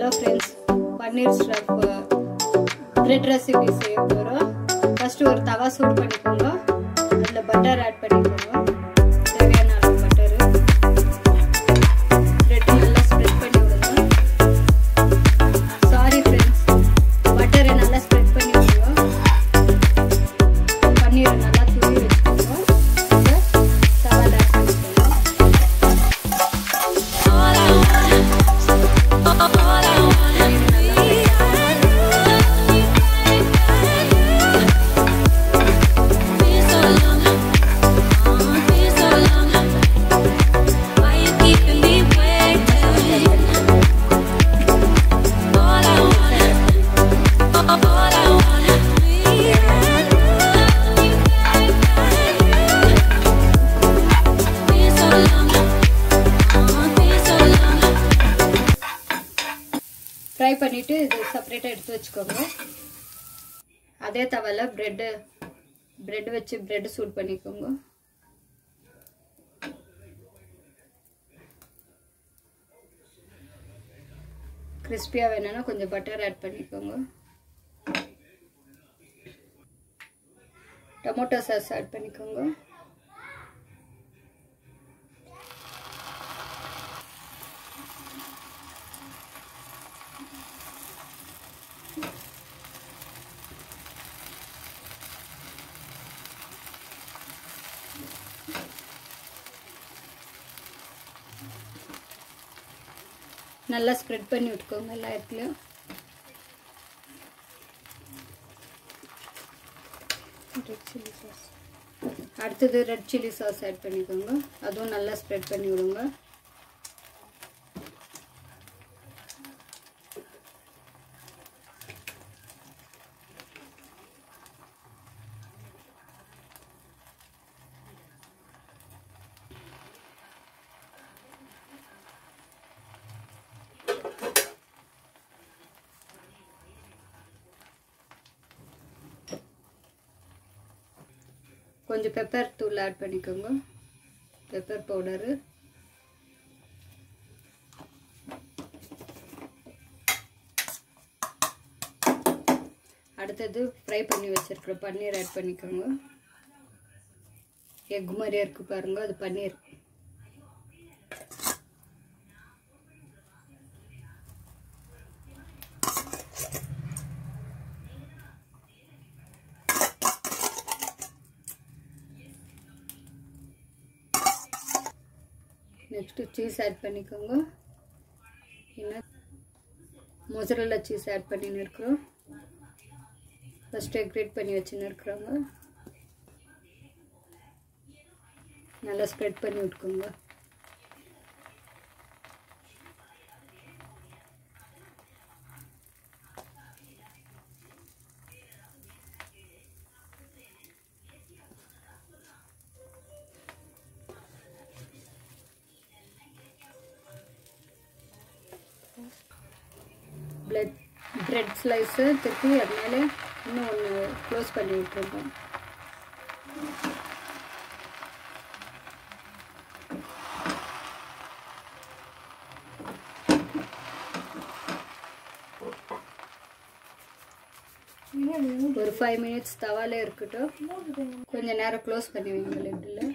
Hello friends paneer stuff bread recipe செய்ய போகிறோம் first ஒரு தவா சூடு பண்ணிக்கோங்க அதில் பட்டர் ஆட் பண்ணிக்கோங்க தேவையான அளவு பட்டரு பிரெட் நல்லா ஸ்ப்ரெட் பண்ணி விடுங்க சாரி ஃப்ரெண்ட்ஸ் பட்டரை நல்லா ஸ்ப்ரெட் பண்ணி விடுங்க பன்னீரை நல்லா துணி வச்சுக்கோங்க இதை தவால ஆட் பண்ணிக்கோங்க All I want, all I wanna be, been so long, oh, been so long. Why you keeping me waiting? All I wanna, all I wanna be, been so long. Fry பண்ணிவிட்டு இது செப்பரேட்டாக எடுத்து வச்சுக்கோங்க அதே தவால bread bread வச்சு bread சூட் பண்ணிக்கோங்க கிறிஸ்பியாக வேணும்னா கொஞ்சம் பட்டர் ஆட் பண்ணிக்கோங்க டொமேட்டோ சாஸ் ஆட் பண்ணிக்கோங்க நல்லா ஸ்ப்ரெட் பண்ணி விட்டுக்கோங்க எல்லா இடத்துலையும் ரெட் சில்லி சாஸ் அடுத்தது ரெட் சில்லி சாஸ் ஆட் பண்ணிக்கோங்க அதுவும் நல்லா ஸ்ப்ரெட் பண்ணி விடுங்க கொஞ்சம் பெப்பர் தூள் ஆட் பண்ணிக்கோங்க பெப்பர் பவுடரு அடுத்தது ஃப்ரை பண்ணி வச்சிருக்கிற பன்னீர் ஆட் பண்ணிக்கோங்க எக் மாதிரியே இருக்கு பாருங்க அது பன்னீர் நெக்ஸ்ட்டு சீஸ் ஆட் பண்ணிக்கோங்க என்ன மொசரல்லா சீஸ் ஆட் பண்ணின்னு இருக்கிறோம் ஃபஸ்ட்டு கிரேட் பண்ணி வச்சுன்னு இருக்கிறோங்க நல்லா ஸ்ப்ரெட் பண்ணி விட்டுக்கோங்க பிளட் பிரெட் ஸ்லைஸு திருப்பி அது மேலே இன்னும் ஒன்று க்ளோஸ் பண்ணி விட்டுருக்கோம் ஒரு ஃபைவ் மினிட்ஸ் தவாலே இருக்கட்டும் கொஞ்ச நேரம் க்ளோஸ் பண்ணி வைங்க லிட்டில்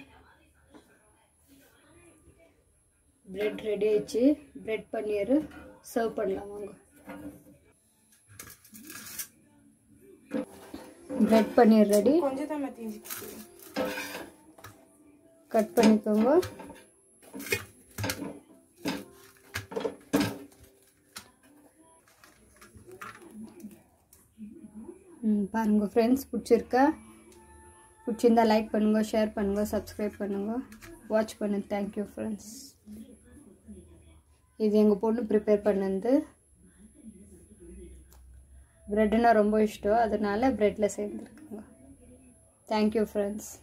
பிரெட் ரெடி ஆயிடுச்சு பிரெட் பன்னீர் சர்வ் பண்ணலாம் வாங்க பிரெட் பன்னீர் ரெடி கட் பண்ணிக்கோங்க ம் பாருங்க ஃப்ரெண்ட்ஸ் பிடிச்சிருக்கா பிடிச்சிருந்தா லைக் பண்ணுங்க ஷேர் பண்ணுங்க சப்ஸ்கிரைப் பண்ணுங்க வாட்ச் பண்ணுங்க தேங்க்யூ ஃப்ரெண்ட்ஸ் இது எங்கள் பொண்ணு ப்ரிப்பேர் பண்ணது ப்ரெட்டுனா ரொம்ப இஷ்டம் அதனால ப்ரெட்டில் சேர்ந்துருக்குங்க தேங்க்யூ ஃப்ரெண்ட்ஸ்